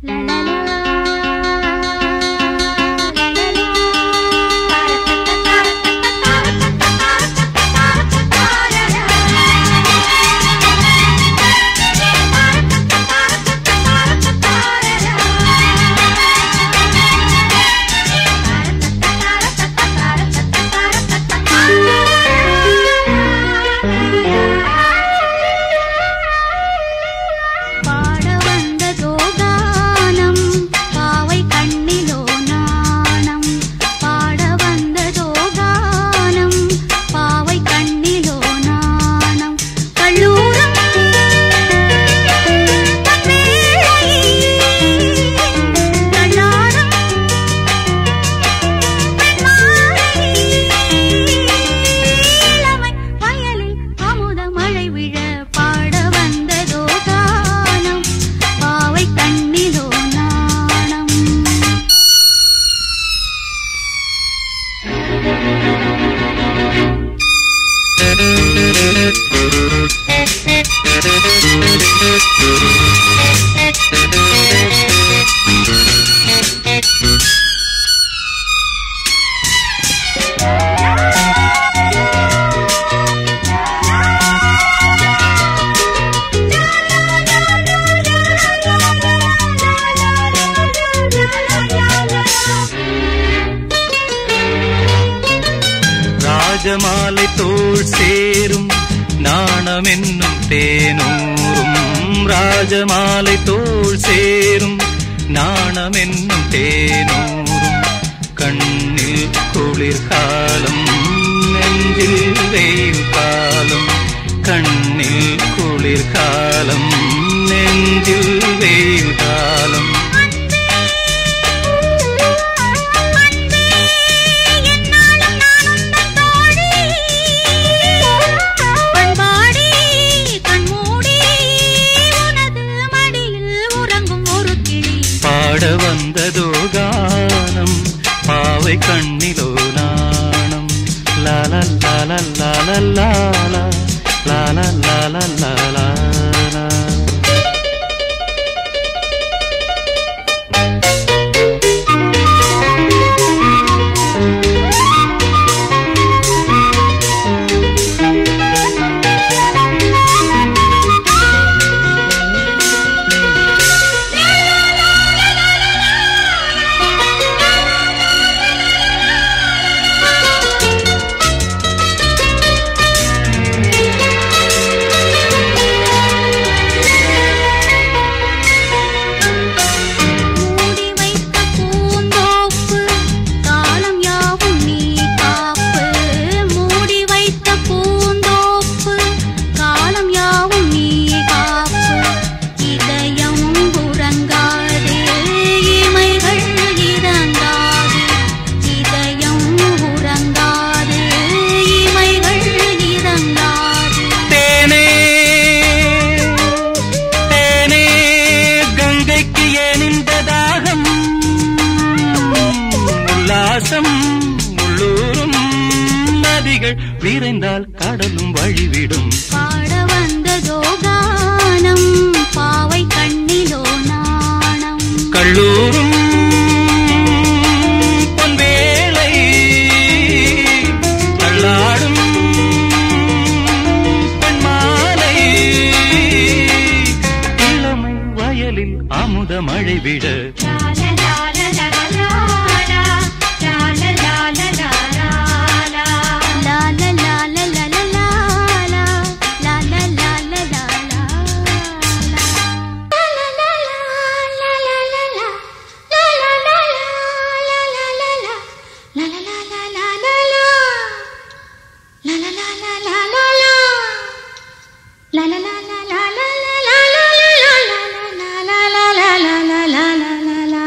பாட வந்ததோ கானம் பாவை கண்ணிலோ நாணம் பாட வந்ததோ கானம் பாவை கண்ணிலோ நாணம் கல்லூரம் கண்ணாரம் இளமை வயலில் அமுத மழை விழ பாட வந்ததோ கானம் பாவை கண்ணிலோ நாணம் ராஜமாலை தோள் சேரும் நாணம் என்னும் தேனூரும் ராஜமாலை தோள் சேரும் நாணம் என்னும் தேனூரும் கண்ணில் குளிர்காலம் நெஞ்சில் வெயில் காலம் கண்ணில் குளிர்காலம் நெஞ்சில் வெயில் காலம் பண்பாடி கண்மூடி உனது மடியில் உறங்கும் ஒரு கிளி பாட வந்ததோ கானம் பாவை கண்ணிலோ நாணம் லால லால லால லால லால லால லால மூடி வைத்த பூந்தோப்பு காலம் யாவும் நீ காப்பு மூடி வைத்த பூந்தோப்பு காலம் யாவும் நீ காப்பு இதயம் உறங்காது இமைகள் இறங்காது இதயம் உறங்காது இமைகள் இறங்காது தேனே தேனே கங்கைக்கு ஏன் இந்த தாகம் உல்லாசம் உள்ளூரும் நதிகள் விரைந்தால் கடலும் வழிவிடும் பாட வந்ததோ கானம் பாவை கண்ணிலோ நாணம் கல்லூரும் பொன்வேளை தள்ளாடும் பெண்மாலை இளமை வயலில் அமுத மழை விட லா லா லா லா லா லா லா லா. லா லா லா லா லா லா லா.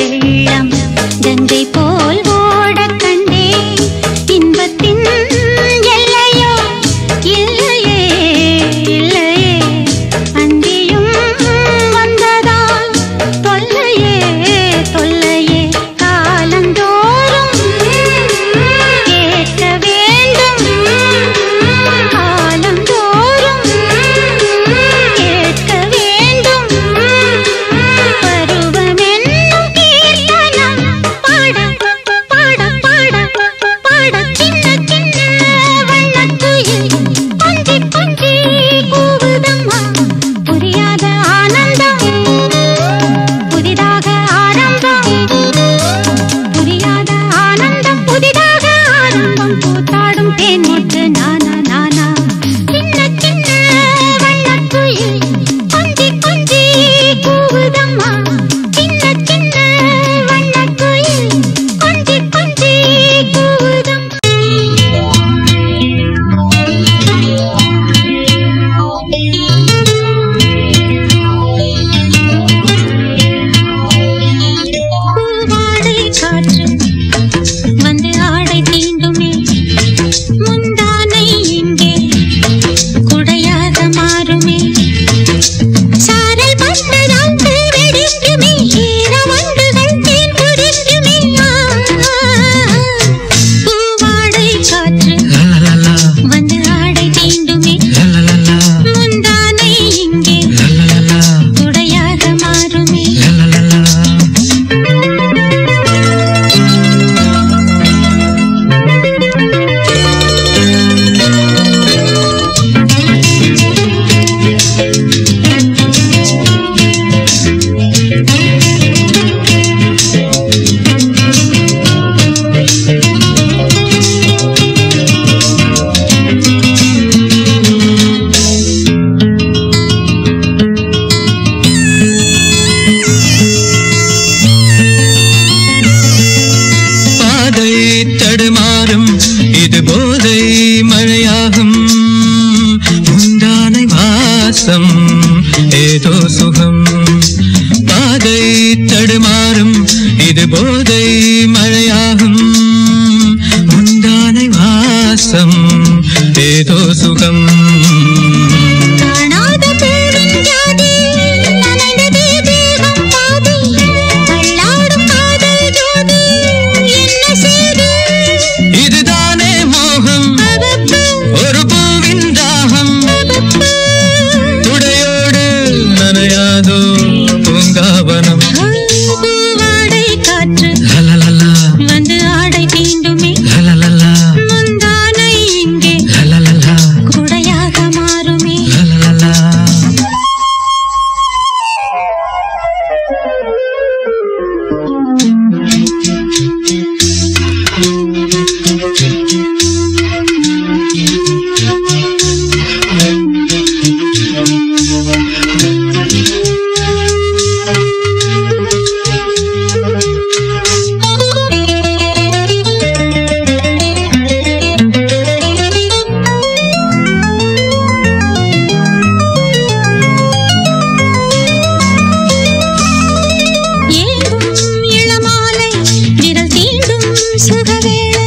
வெள்ளம் கங்கை போல் ஓடக் கண்டேன் இன்பத்தின் எல்லையோ இல்லையே இல்லையே அந்தியும் வந்ததால் தொல்லையே தொல்லையே காலந்தோறும் கேட்க வேண்டும் காலந்தோறும் கேட்க வேண்டும் பருவமென்னும் கீர்த்தனம் பாட பாட பாட பாட சின்ன சின்ன வண்ணக்குயில் கொஞ்சி கொஞ்சி கூவுதம்மா புரியாத ஆனந்தம் புதிதாக ஆரம்பம் புரியாத ஆனந்தம் புதிதாக ஆரம்பம் கூத்தாடும் தேன் முட்டு நானா நானா சின்ன சின்ன வண்ணக்குயில் கொஞ்சி கொஞ்சி கூவுதம்மா சின்ன சின்ன வண்ணக்குயில் கொஞ்சி கொஞ்சி பூவாடை காற்று வந்து ஆடை தீண்டுமே முந்தானை இங்கே குடையாக மாறுமே சாரல் பட்டதால் வெடிக்குமே ஈர வண்டுகள் தேன் குடிக்குமே பூவாடை காற்று வந்து ஆடை தீண்டுமே முந்தானை இங்கே குடையாக மாறுமே பாதை தடுமாறும் இது போதை மழையாகும் முந்தானை வாசம் ஏதோ சுகம் பாதை தடுமாறும் இது போதை மழையாகும் முந்தானை வாசம் ஏதோ சுகம் காணாத பூவின் ஜாதி நனைந்ததே தேகம் பாதி தள்ளாடும் காதல் ஜோதி என்ன செய்து இதுதானே மோகம் ஒரு பூவின் தாகம் துடையோடு நனையாதோ பூங்காவனம் பூவாடை காற்று லலலலா, வந்து ஆடை தீண்டுமே லலலலா, முந்தானை இங்கே லலலலா, குடையாக மாறுமே லலலலா. ஏங்கும் இளமாலை விரல் தீண்டும் சுகவேளை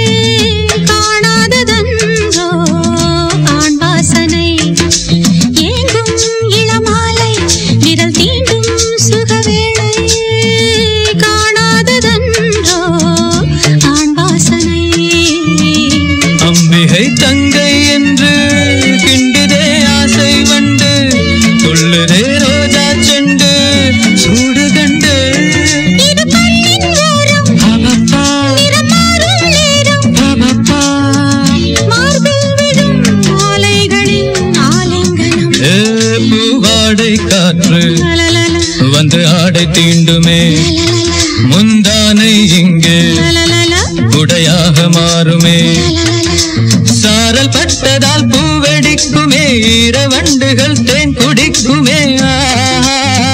காணாததன்றோ ஆண் வாசனை ஏங்கும் இளமாலை விரல் தீண்டும் சுகவேளை காணாததன்றோ ஆண் வாசனை அம்பிகை தங்கை என்று கிண்டுதே ஆசை வண்டு துள்ளுதே ரோஜா செண்டு சூடு கண்டு இது கண்ணின் ஓரம் பாபப்பா, நிறம் மாறும் நேரம் பாபப்பா. மார்பில் விழும் மாலைகளின் ஆலிங்கனம் ஏ பூவாடை காற்று லலலல, வந்து ஆடை தீண்டுமே லலலல, முந்தானை இங்கே லலலல, குடையாக மாறுமே லலலல. சாரல் பட்டதால் பூவெடிக்குமே ஈரவண்டுகள் தேன் குடிக்குமே ஆஹா.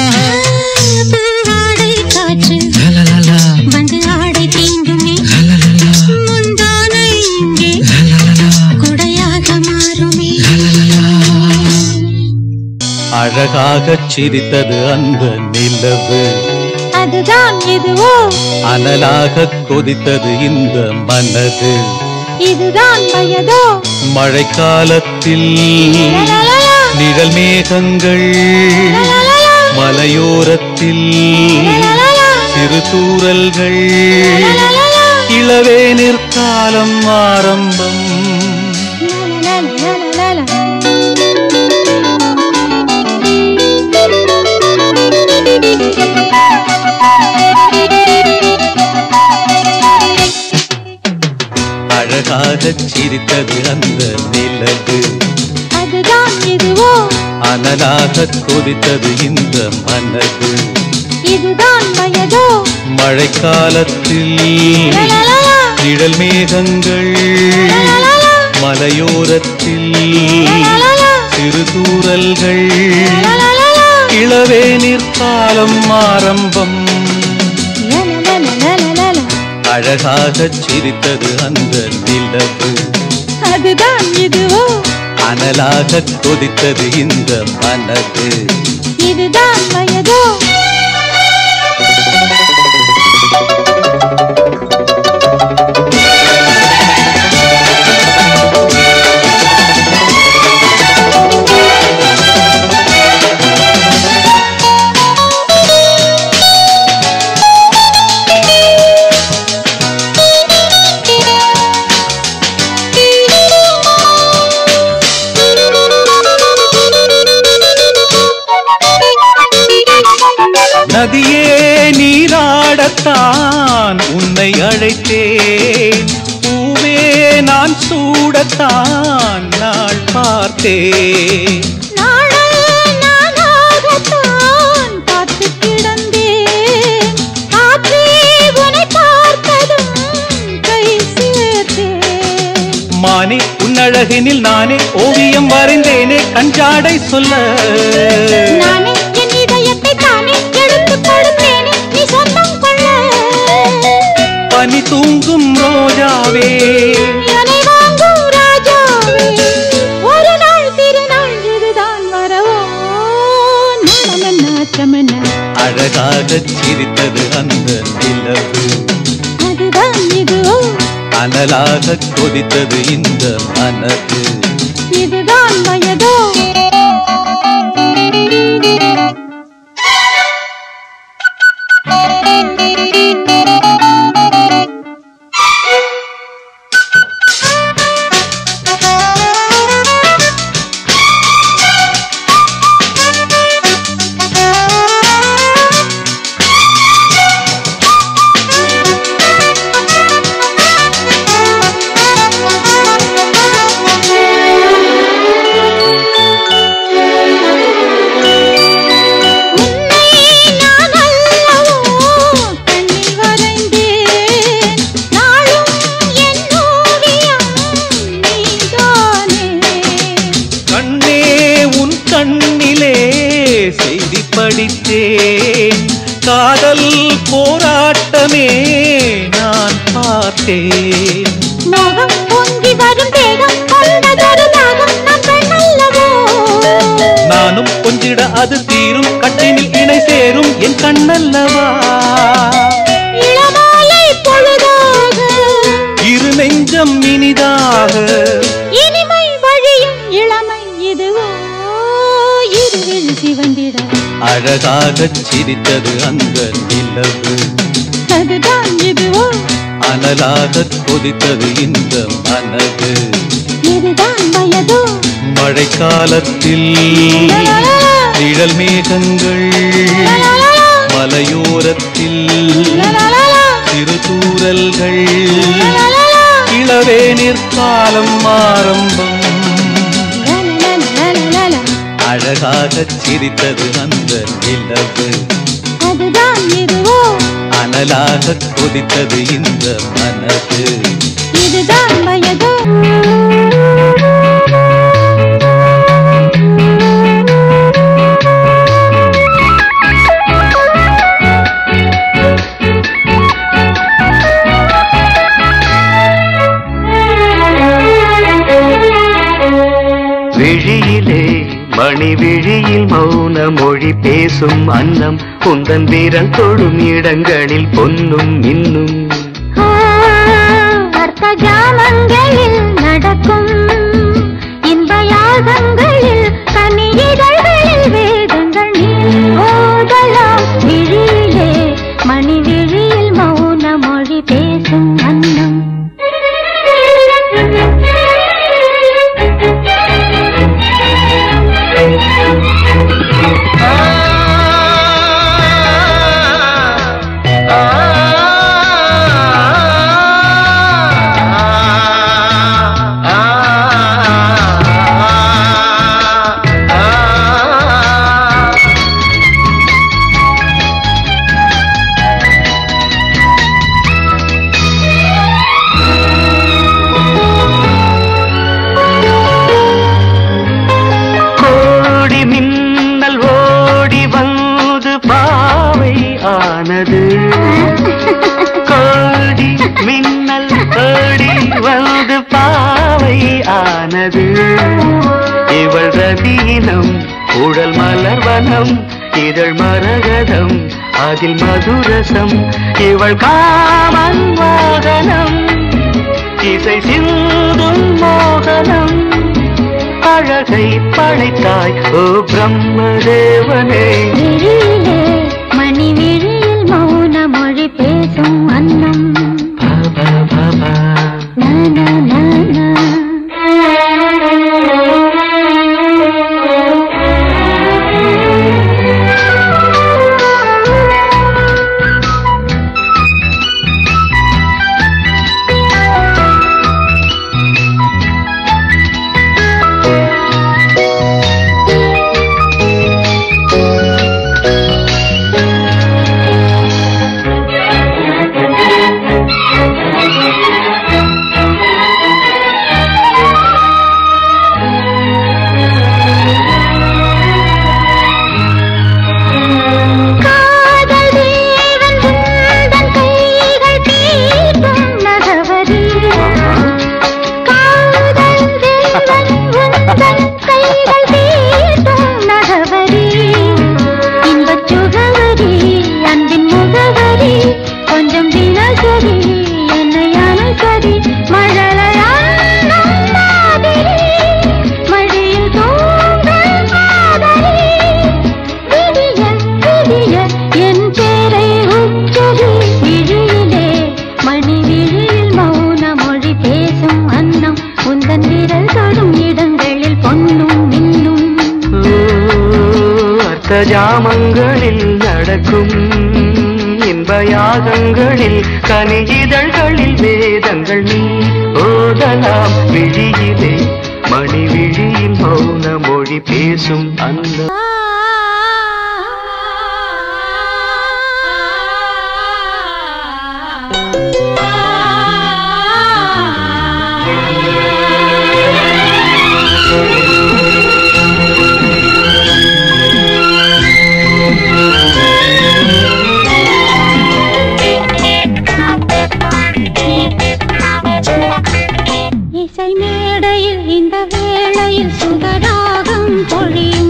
பூவாடை காற்று லலலலா, வந்து ஆடை தீண்டுமே லலலலா, முந்தானை இங்கே லலலலா, குடையாக மாறுமே லலலலா. அழகாகச் சிரித்தது அந்த நிலவு அதுதான் இதுவோ அனலாக கொதித்தது இந்த மனது இதுதான் வயதோ மழைக்காலத்தில் லலலலா, நிழல் மேகங்கள் லலலலா, மலையோரத்தில் லலலலா, சிறு தூறல்கள் லலலலா, இளவேனிற் காலம் ஆரம்பம் லலலலலலலா. அழகாக சிரித்தது அந்த நிலவு அதுதான் இதுவோ அனலாக கொதித்தது இந்த மனது இதுதான் வயதோ மழைக்காலத்தில் லலலலா, நிழல் மேகங்கள் லலலலா, மலையோரத்தில் லலலலா, சிறு தூறல்கள் லலலலா, இளவேனிற் காலம் ஆரம்பம் லலலலலலலா. அழகாக சிரித்தது அந்த நிலவு அதுதான் இதுவோ அனலாக கொதித்தது இந்த மனது இதுதான் வயதோ நதியே நீராடத்தான் உன்னை அழைத்தேன் பூவே நான் சூடத்தான் நாள் பார்த்தேன் நாளல் நானாகத்தான் காத்துக் கிடந்தேன். காற்றே உன்னை பார்த்ததும் கை சேர்த்தேன். மானே உன்னழகினில் நானே ஓவியம் வரைந்தேனே கஞ்சாடை சொல்ல நானே என் இதயத்தை தானே எடுத்துக் கொடுத்தேனே, நீ சொந்தம் கொள்ள. பனி தூங்கும் ரோஜாவே என்னை வாங்கும் ராஜாவே, ஒரு நாள் திருநாள் இதுதான் வரவோ நாணம் என்ன அச்சம் என்ன அழகாக சிரித்தது அந்த நிலவு அதுதான் இதுவோ அனலாக கொதித்தது இந்த மனது இதுதான் வயதோ உன்னை நான் அல்லவோ கண்ணில் வரைந்தேன் நாளும் என் ஓவியம் நீதானே கண்ணே உன் கண்ணிலே செய்தி படித்தேன் காதல் போராட்டமே நான் பார்த்தேன் மோகம் பொங்கி வரும் தேகம் கொண்டதொரு தாகம் நான் பெண்ணல்லவோ நானும் கொஞ்சிட அது தீரும் கட்டினில் இணை சேரும் என் கண்ணல்லவா இளமாலை பொழுதாக இரு நெஞ்சம் இனிதாக இனிமை வழியும் இளமை இதுவோ இருவில் சிவந்திட அழகாக சிரித்தது அந்த நிலவு அதுதான் இதுவோ அனலாக கொதித்தது இந்த மனது இதுதான் வயதோ மழைக்காலத்தில் லலலலா, நிழல் மேகங்கள் லலலலா, மலையோரத்தில் லலலலா, சிறு தூறல்கள் லலலலா, இளவேனிற் காலம் ஆரம்பம் லலலலலலலா. அழகாக சிரித்தது அந்த நிலவு அதுதான் இதுவோ அனலாக கொதித்தது இந்த மனது இதுதான் வயதோ விழியிலே மணி விழியில் மௌன மொழி பேசும் அன்னம் உந்தன் வீரல் தொடும் இடங்களில் பொன்னும் இன்னும் ஆ, அர்த்த ஜாமங்களில் நடக்கும் இன்ப யாகங்களில் கனி இதழ்களில் வேதங்கள் நீ ஓதலாம் விழியிலே மணி விழியில் மௌன மொழி பேசும் அன்னம் கோடி மின்னல் ஓடி வந்து பாவை ஆனது கோடி மின்னல் ஓடி வந்து பாவை ஆனது இவள் ரதீனம் உடல் மலர்வனம் இதழ் மரகதம் அதில் மதுரசம் இவள் காமன் வாகனம் இசை சிந்தும் மோகனம் அழகை படைத்தாய் ஓ பிரம்மதேவனே விழியிலே மணி விழியில் மௌன மொழி பேசும் அன்னம் பாபா பாபா நா, நா, நா, நா. காதல் தேவன் உந்தன் கைகள் தீட்டும் நகவரி காதல் தேவன் உந்தன் கைகள் தீட்டும் நகவரி இன்பச் சுகவரி அன்பின் முகவரி கொஞ்சம் தினசரி என்னை அணைக்கடி மழலையான மாதிரி மடியில் தூங்கும் காதலி விடிய விடிய என் பேரை உச்சரி விழியிலே மணி விழியில் மௌன மொழி பேசும் அன்னம் உந்தன் விரல் தொடும் இடங்களில் பொன்னும் மின்னும் ஓ, அர்த்த ஜாமங்களில் நடக்கும் இன்ப யாகங்களில் கனி இதழ்களில் வேதங்கள் நீ ஓதலாம் விழியிலே மணி விழியில் மௌன மொழி பேசும் அந்த இசை மேடையில் இந்த வேளையில் சுகராகம் பொழியும்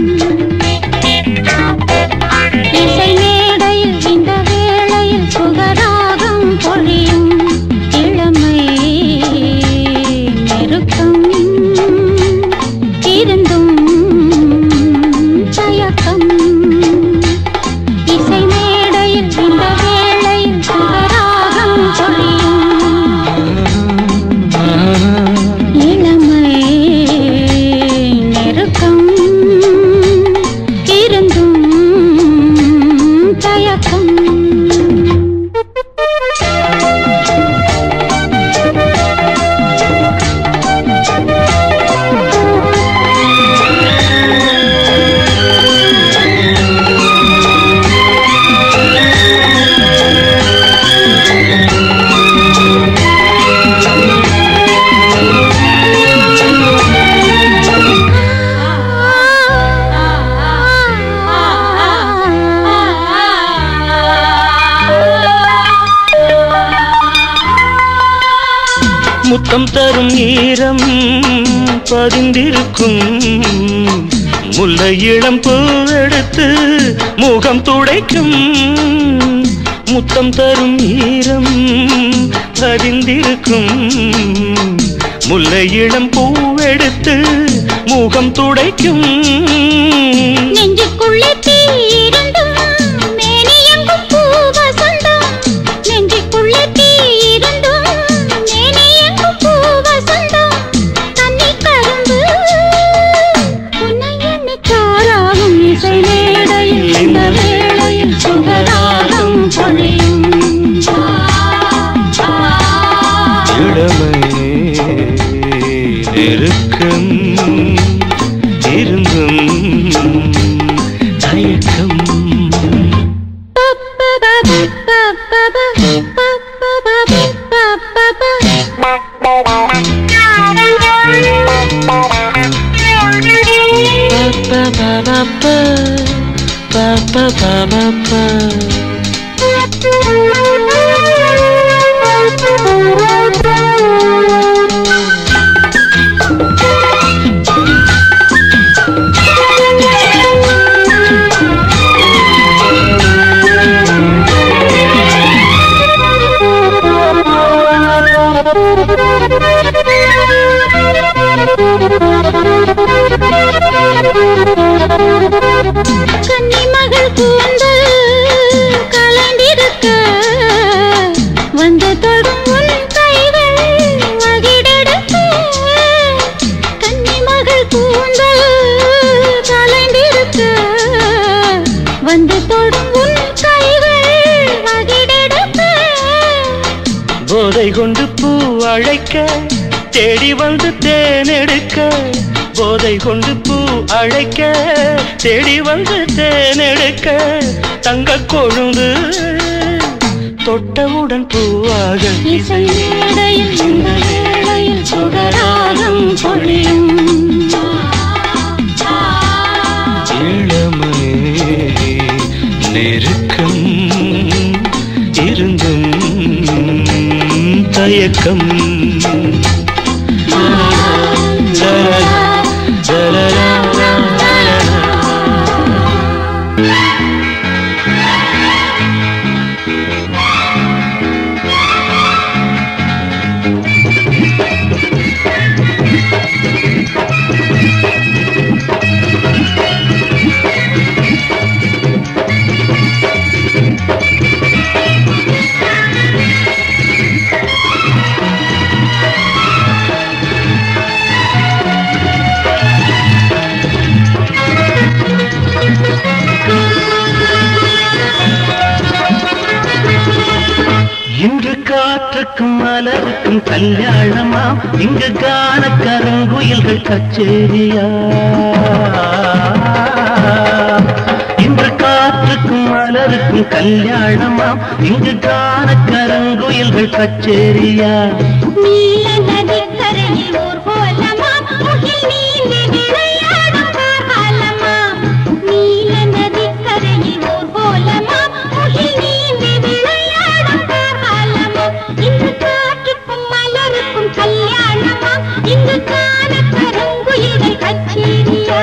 இசை மேடையில் இந்த வேளையில் சுகராகம் பொழியும் இளமை நெருக்கம் இருந்தும் தயக்கம் இசை மேடையில் இந்த வேளையில் சுகராகம் பொழியும் இளமை நெருக்கம் இருந்தும் தயக்கம் முத்தம் தரும் ஈரம் பதிந்திருக்கும் முல்லை இளம் பூவெடுத்து முகம் துடைக்கும் முத்தம் தரும் ஈரம் பதிந்திருக்கும் முல்லை இளம் பூவெடுத்து முகம் துடைக்கும் நெஞ்சுக்குள்ளே தீருந்தும் மேனியெங்கும் பூவசந்தம் நெஞ்சுக்குள்ளே தீருந்தும் மேனியெங்கும் பூவசந்தம் தண்ணி கரும்பு உன்னை எண்ணி தாராகும் இசை மேடையில் இந்த வேளையில் சுகராகம் பொழியும் இளமை நெருக்கம் இருந்தும் தயக்கம் கன்னிமகள் கூந்தல் கலண்டிருக்க வந்து தொடும் உன் கைகள் மகிழெடுக்க கன்னிமகள் கூந்தல் கலண்டிருக்க வந்து தொடும் உன் கைகள் மகிழெடுக்க போதை கொண்டு பூ அழைக்க தேடி வந்து தேனெடுக்க போதை கொண்டு பூ அழைக்க தேடி வந்து தேனெடுக்க தங்க கொழுந்து தொட்டவுடன் பூவாக இசை மேடையில் இந்த வேளையில் சுடராகம் பொழியும் இளமை நெருக்கம் இருந்தும் தயக்கம் இன்று காற்றுக்கும் மலருக்கும் கல்யாணமா இங்கு காண கருங்குயில்கள் கச்சேரியா இன்று காற்றுக்கும் மலருக்கும் கல்யாணமா இங்கு காண கருங்குயில்கள் கச்சேரியா நீல நதிக்கரையில் ஊர்வலமா, முகில் நீந்தி விளையாடும் காலமா. நீல நதிக்கரையில் ஊர்வலமா, முகில் நீந்தி விளையாடும் காலமா. இன்று காற்றுக்கும் மலருக்கும் கல்யாணமா, இங்கு காண கருங்குயில்கள் கச்சேரியா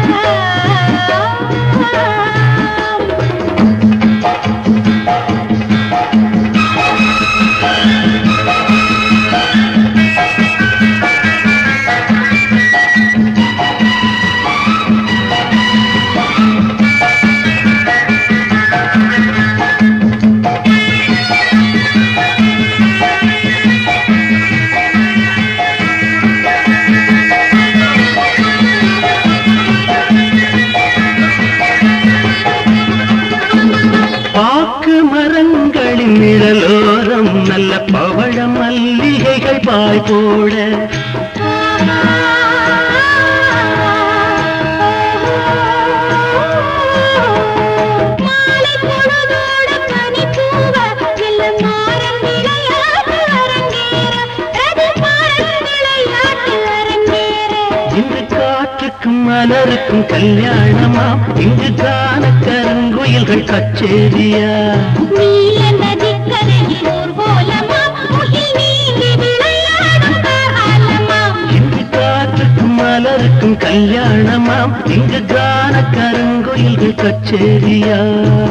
பாக்கு மரங்களின் நிழலோரம் நல்ல பவழ மல்லிகைகள் பாய் போட மாலை பொழுதோடு பனிப்பூவ, எல்லாம் மாறன் விளையாட்டு அரங்கேற. ரதிமாறன் விளையாட்டு அரங்கேற. இன்று காற்றுக்கும் மலருக்கும் கல்யாணமா இங்கு காண கருங்குயில்கள் கச்சேரியா நீல நதிக்கரையில் ஊர்வலமா, முகில் நீந்தி விளையாடும் காலமா. இன்று காற்றுக்கும் மலருக்கும் கல்யாணமா கல்யாணமாம் இங்கு கான கருங்குயில்கள் கச்சேரியா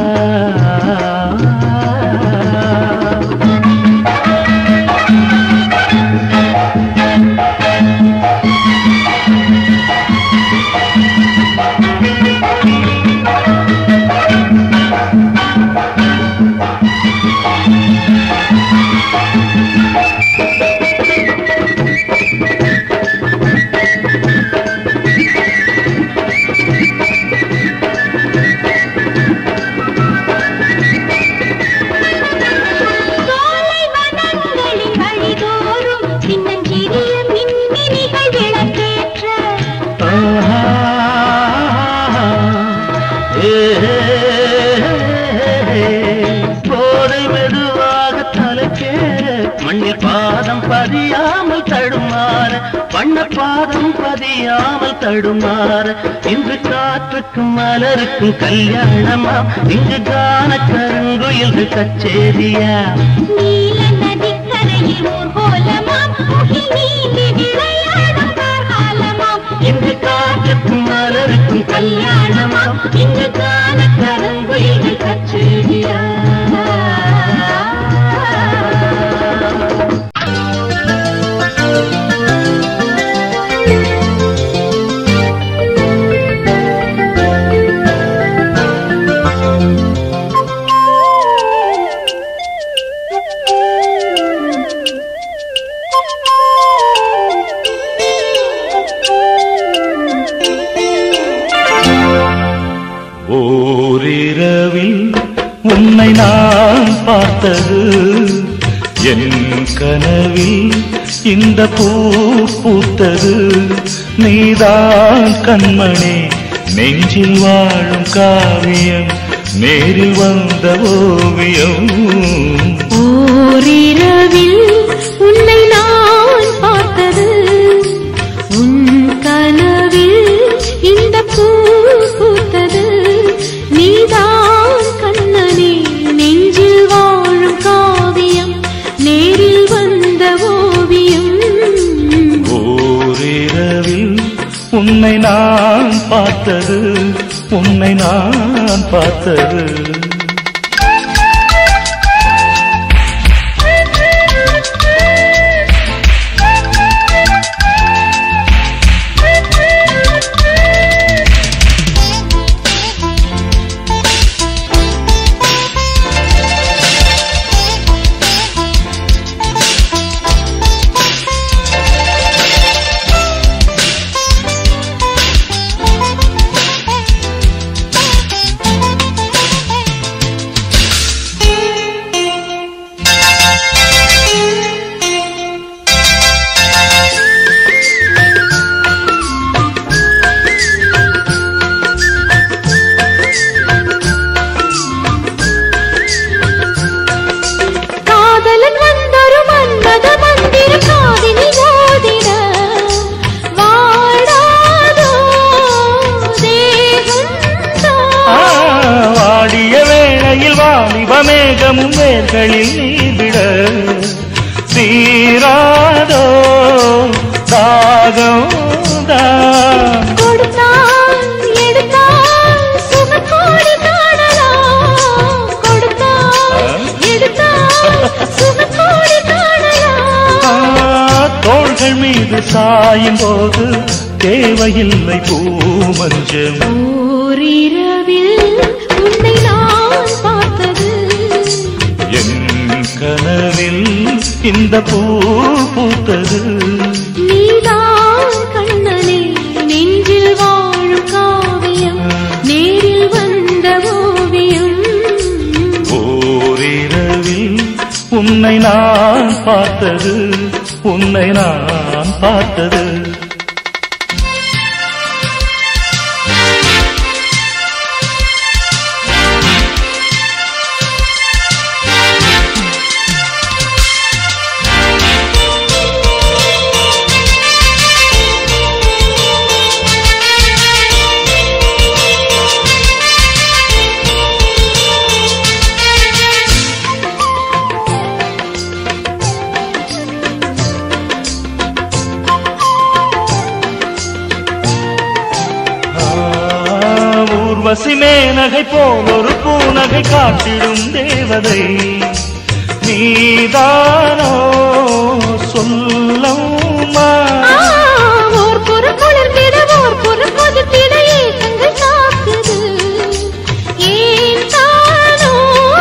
சோலை வனங்களின் வழிதோறும் சின்னஞ்சிறிய மின்மினிகள் விளக்கேற்ற ஆஹா. ஏ, போதை மெதுவாக தலைக்கேற மண்ணில் பாதம் பதியாமல் தடுமாற வண்ண பாதம் பதியாமல் தடுமாற இன்று காற்றுக்கும் மலருக்கும் கல்யாணமாம் இங்கு கான கருங்குயில்கள் கச்சேரியா நீல நதிக்கரையில் ஊர்கோலமாம் முகில் நீந்தி விளையாடும் கார்காலமாம் இன்று காற்றுக்கும் மலருக்கும் கல்யாணமாம் இங்கு கான கருங்குயில்கள் கச்சேரியா ஓரிரவில் உன்னை நான் பார்த்தது என் கனவில் இந்த பூ பூத்தது நீதான் கண்மணி நெஞ்சில் வாழும் காவியம் நேரில் வந்த ஓவியம் ஓரிரவில் உன்னை நான் பார்த்தது உன் கனவில் இந்த பூ பூத்தது நீதான் கண்ணனே நெஞ்சில் வாழும் காவியம் நேரில் வந்த ஓவியம் ஓரிரவில் உன்னை நான் பார்த்தது உன்னை நான் பார்த்தது காதலன் வந்தொரு மன்மத மந்திர காதினி ஓதிட வாடாதோ தேகந்தோ ஆ, வாடிய வேளையில் வாலிப மேகமும் வேர்களில் நீவிட தீராதோ தாகம் தான் கொடுத்தான் எடுத்தான் சுமக்கோடி காணலாம் கொடுத்தான் எடுத்தான் சுமக்கோடி காணலாம் ஆ, தோள்கள் மீது சாயும் போது தேவையில்லை பூமஞ்சம் ஓரிரவில் உன்னை நான் பார்த்தது என் கனவில் இந்த பூ பூத்தது நீதான் கண்ணனே நெஞ்சில் வாழும் காவியம் நேரில் வந்த ஓவியம் ஓரிரவில் உன்னை நான் பார்த்தது உன்னை நான் பார்த்தது மேனகை போல் ஒரு பூநகை காட்டிடும் தேவதை நீதானோ சொல்லம்மா ஆ, ஓர் புறம் குளிர்ந்திட, ஓர் புறம் கொதித்திட ஏக்கங்கள் தாக்குது. ஏன் தானோ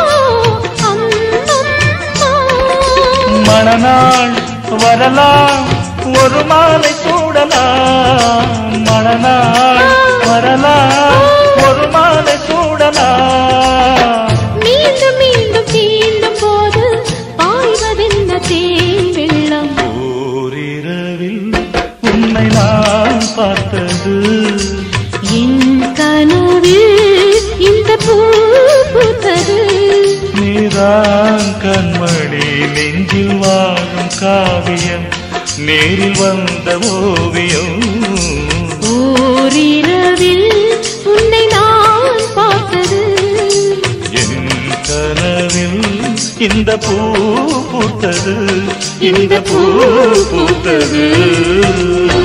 அம்மம்மா? மணநாள் வரலாம் ஒரு மாலை சூடலாம் மணநாள் வரலாம் ஒரு மாலை சூடலாம் மீண்டும் மீண்டும் தீண்டும் போது பாய்வதென்ன தேன் வெள்ளம் ஓரிரவில் உன்னை நான் பார்த்தது என் கனவில் இந்த பூ பூத்தது நீதான் கண்மணி நெஞ்சில் வாழும் காவியம் நேரில் வந்த ஓவியம் ஓரிரவில் உன்னை நான் பார்த்தது என் கனவில் இந்த பூ பூத்தது இந்த பூ பூத்தது